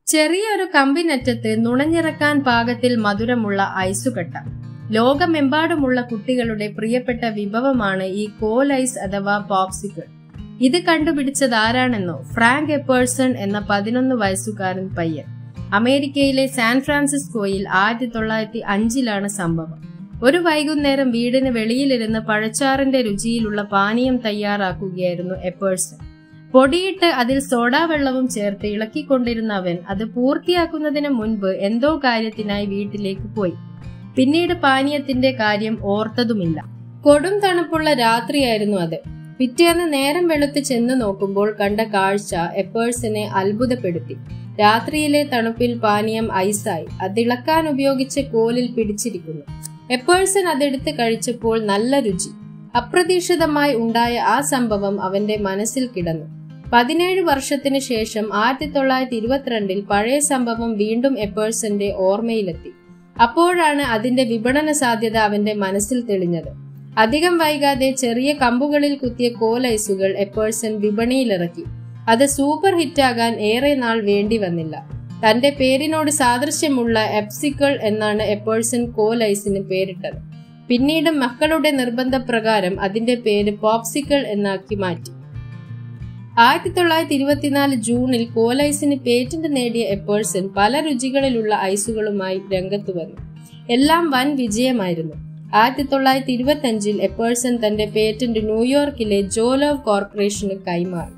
ചെറിയൊരു കമ്പിനറ്റത്ത് നുണഞ്ഞിറക്കാൻ പാകത്തിൽ മധുരമുള്ള ഐസുകട്ട ലോകമെമ്പാടുമുള്ള കുട്ടികളുടെ പ്രിയപ്പെട്ട വിഭവമാണ് ഈ കോൽ ഐസ് അഥവാ പോപ്സിക്കിൾ ഇത് കണ്ടുപിടിച്ചത് ആരാണെന്നോ ഫ്രാങ്ക് എപ്പേഴ്സൺ എന്ന പതിനൊന്ന് വയസ്സുകാരൻ പയ്യൻ അമേരിക്കയിലെ സാൻ ഫ്രാൻസിസ്കോയിൽ ആയിരത്തി തൊള്ളായിരത്തി അഞ്ചിലാണ് സംഭവം ഒരു വൈകുന്നേരം വീടിന് വെളിയിലിരുന്ന് പഴച്ചാറിന്റെ രുചിയിലുള്ള പാനീയം തയ്യാറാക്കുകയായിരുന്നു എപ്പേഴ്സൺ പൊടിയിട്ട് അതിൽ സോഡാ വെള്ളവും ചേർത്ത് ഇളക്കിക്കൊണ്ടിരുന്ന അവൻ അത് പൂർത്തിയാക്കുന്നതിന് മുൻപ് എന്തോ കാര്യത്തിനായി വീട്ടിലേക്ക് പോയി പിന്നീട് പാനീയത്തിന്റെ കാര്യം ഓർത്തതുമില്ല കൊടും തണുപ്പുള്ള രാത്രിയായിരുന്നു അത് പിറ്റേന്ന് നേരം വെളുത്ത് ചെന്ന് നോക്കുമ്പോൾ കണ്ട കാഴ്ച എപ്പേഴ്സിനെ അത്ഭുതപ്പെടുത്തി രാത്രിയിലെ തണുപ്പിൽ പാനീയം ഐസായി അതിളക്കാൻ ഉപയോഗിച്ച കോലിൽ പിടിച്ചിരിക്കുന്നു എപ്പേഴ്സൺ അതെടുത്ത് കഴിച്ചപ്പോൾ നല്ല രുചി അപ്രതീക്ഷിതമായി ഉണ്ടായ ആ സംഭവം അവന്റെ മനസ്സിൽ കിടന്നു പതിനേഴ് വർഷത്തിന് ശേഷം ആയിരത്തി തൊള്ളായിരത്തി ഇരുപത്തിരണ്ടിൽ പഴയ സംഭവം വീണ്ടും എപ്പേഴ്സന്റെ ഓർമ്മയിലെത്തി അപ്പോഴാണ് അതിന്റെ വിപണന സാധ്യത അവന്റെ മനസ്സിൽ തെളിഞ്ഞത് അധികം വൈകാതെ ചെറിയ കമ്പുകളിൽ കുത്തിയ കോലൈസുകൾ എപ്പേഴ്സൺ വിപണിയിലിറക്കി അത് സൂപ്പർ ഹിറ്റാകാൻ ഏറെ നാൾ വേണ്ടി വന്നില്ല തന്റെ പേരിനോട് സാദൃശ്യമുള്ള എപ്സിക്കൾ എന്നാണ് എപ്പേഴ്സൺ കോലൈസിന് പേരിട്ടത് പിന്നീട് മക്കളുടെ നിർബന്ധപ്രകാരം അതിന്റെ പേര് പോപ്സിക്കൾ എന്നാക്കി മാറ്റി ആയിരത്തി തൊള്ളായിരത്തി ഇരുപത്തിനാല് ജൂണിൽ കോലൈസിന് പേറ്റന്റ് നേടിയ എപ്പേഴ്സൺ പല രുചികളിലുള്ള ഐസുകളുമായി രംഗത്തു വന്നു എല്ലാം വൻ വിജയമായിരുന്നു ആയിരത്തി തൊള്ളായിരത്തി ഇരുപത്തി അഞ്ചിൽ എപ്പേഴ്സൺ തന്റെ പേറ്റന്റ് ന്യൂയോർക്കിലെ ജോലോവ് കോർപ്പറേഷന് കൈമാറി